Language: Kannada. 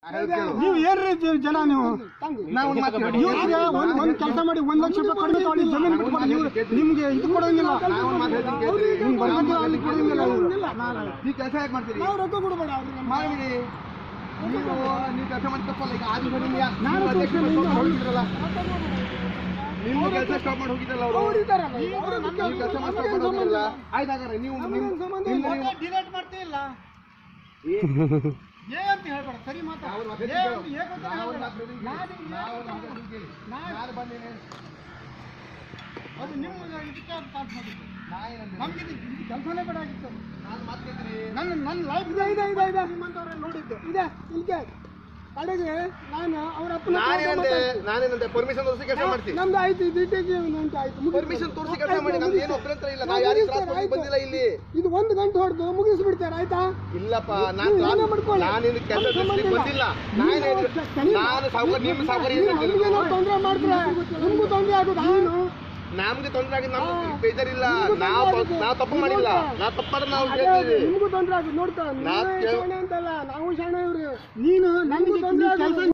ನೀವು ಏನ್ರಿ ಜ- ಜನ ನೀವು ನಾವು ಒಂದ್ ಮಾತು ಹೇಳ್ತೀನಿ. ಇವ್ರಿಗೆ ಒಂದ್ ಒಂದ್ ಕೆಲಸ ಮಾಡಿ ಒಂದ್ ಲಕ್ಷ ರೂಪಾಯಿ ಕಡಿಮೆ ತಗೊಳ್ಳಿ ಜಮೀನು ಬಿಟ್ಕೊಡಿ ಇವ್ರು ನಿಮ್ಗೆ ಇದು ಕೊಡೋಂಗಿಲ್ಲ ನಾವು ಒಂದ್ ಮಾತು ಹೇಳ್ತೀನಿ ಕೇಳ್ರಿ. ನಿಮ್ಗೆ ಬರ್ಬೇಕು ಅಲ್ಲಿ ಕೊಡೋಂಗಿಲ್ಲ ಇವ್ರು. ಈ ಕೆಲಸ ಯಾಕೆ ಮಾಡ್ತೀರಿ ನಾವು ರೊಕ್ಕ ಕೊಡಬೇಡ ಅವ್ರಿಗೆ. ಮಾಡಿ ನೀವು ನೀವು ಕೆಲಸ ಮಾಡಿ ತಪ್ಪಲ್ಲ ಈಗ ಆದಿ ನೋಡಿ ನಾನು ನೀವು ಅಧ್ಯಕ್ಷ ತಪ್ಪಲ್ಲ, stop ಮಾಡಿ ಇಲ್ಲ. ಹೋಗಿದ್ರಲ್ಲ ನಿಮ್ಮ ಕೆಲಸ ಸ್ಟಾಪ್ ಮಾಡಿ ಹೋಗಿದ್ರಲ್ಲ ಅವರು ಅವ್ರು ಇದ್ದಾರಲ್ಲ, ಅವ್ರು ನೀವು ನಮ್ಗೆ ಕೆಲಸ ಮಾಡಿ stop ನಮ್ಗೆ ಮಾಡಿ ಹೋಗಿದ್ರಲ್ಲ ಸಂಬಂಧ ಆಯ್ತು ಹಾಗಾದ್ರೆ ನೀವು ನಮ್ಗೆ ನಿಮ್ಮ- ಸಂಬಂಧ ನಿಮ್ಮ ಇಲ್ಲ. ನೀವು- ಡಿಲೇಟ್ ಮಾಡ್ತಿಲ್ಲ ಏ ಅಂತ ಹೇಳ್ಬೇಡ ಸರಿ ಮಾತಾ ನಾವು ಒಂದು ಮಾತು ಏ ಹೇಳ್ತೀವಿ. ಅಂತ ಏಕ್ ಅಂತ ನಾವು ಒಂದು ಹೇಳ್ಬೇಡ. ಮಾತು ಹೇಳ್ತೀವಿ. ನಾನು ನಿಮ್ಗೆ ನಾವು ಏಕ್ ಒಂದು ಅಂತ ಮಾತು ಹೇಳ್ತೀವಿ. ನಾನು- ನಾನು ಬಂದೇನೆ. ಅದು ನಿಮ್ಮ ಇದಕ್ಕೆ ಅಂತ ಪಾಸ್ ಮಾಡಿದ್ದು ನಾ ಏನಂದೆ? ನಮ್ಗೆ ಇದು ಇದು ಕೆಲಸನೇ ಬೇಡ ಆಗಿತ್ತು ನಾನು ಮಾತು ಕೇಳ್ತೀನಿ. ನನ್ನ ನನ್ನ ಲೈಫ್ ಇದೆ ಇದೆ ಇದೆ ಇದೆ ನಿಮ್ಮಂತವ್ರೆ ನೋಡಿದ್ದು ಇದೆ ಇಲ್ಲಿಗೆ ಕಡೆಗೆ ನಾನು ಅವ್ರ ಅಪ್ಪನ ಹತ್ರ ನಾನೇನಂದೆ ಮಾತಾಡ್ತೀನಿ. ನಾನೇನಂದೆ ಪರ್ಮಿಷನ್ ತೋರಿಸಿ ಕೆಲಸ ಮಾಡ್ತೀನಿ ನಮ್ದು ಆಯ್ತು ಇದು ಇಟ್ಟಿಗೆ ಉಂಟು ಆಯ್ತು ಮುಗಿತು. ಪರ್ಮಿಷನ್ ತೋರಿಸಿ ಕೆಲಸ ಮಾಡಿ ಆಯ್ತು, ನಮ್ದು ಏನು ಮುಗಿತು. ಅಭ್ಯಂತರ ಇಲ್ಲ ನಾವು ನಾವು ಯಾರಿಗೆ ಮುಗಿಸ್ತಾರೆ, ತ್ರಾಸ ಕೊಡ್ಲಿಕ್ಕೆ ಆಯ್ತು. ಬಂದಿಲ್ಲ ಇಲ್ಲಿ ಇದು ಒಂದು ಗಂಟೆ ಹೊಡೆದು ಮುಗಿಸ್ಬಿಡ್ತಾರೆ ಆಯ್ತಾ ಇಲ್ಲಪ್ಪ ನೀವು ನಾನು ಏನೇ ಮಾಡ್ಕೊಳ್ಳಿ. ನಾನಿನ್ನು ಕೆಲಸ ನಮ್ಗೆ ಸಂಬಂಧ ದೃಷ್ಟಿಗೆ ಇಲ್ಲ. ಬಂದಿಲ್ಲ ನೀವು ನಾನು ನೀವು- ನಾನು ಸಾವುಕಾರ ನಿಮ್ಮ ಸಾವುಕಾರ ನೀವು ಏನು ನಮ್ಗೇನೋ ತೊಂದ್ರೆ ಮಾಡ್ತಾರೆ ನಿಮ್ಗೂ ತೊಂದ್ರೆ ಆಗುದು ನೀನು ನಮ್ಗೆ ತೊಂದರೆ ಆಗಿ ನಮ್ಗೆ ಹಾ. ಬೇಜಾರಿಲ್ಲ ನಿಮ್ಗೂ ನಾವು ತೊಂದ್ರೆ ಆಗಿದೆ. ನಾವು ತಪ್ಪು ನೀವು ಮಾಡಿಲ್ಲ ನೋಡ್ತಾ. ನಾವು ತಪ್ಪಾದ್ರೆ ನಾವು ಅದೇ ಹೇಳ್ತೀವಿ ನಿಮ್ಗೂ ತೊಂದ್ರೆ ಆಗುದು ನೋಡ್ತಾ ನಾವ್ ನೀವೇ ಕೇಳ್- ಶಾಣೆ ಅಂತಲ್ಲ ನಾವು ಶಾಣೆ ಇವ್ರು ನೀನು ನಮ್ಗೂ ತೊಂದ್ರೆ ಆಗುದು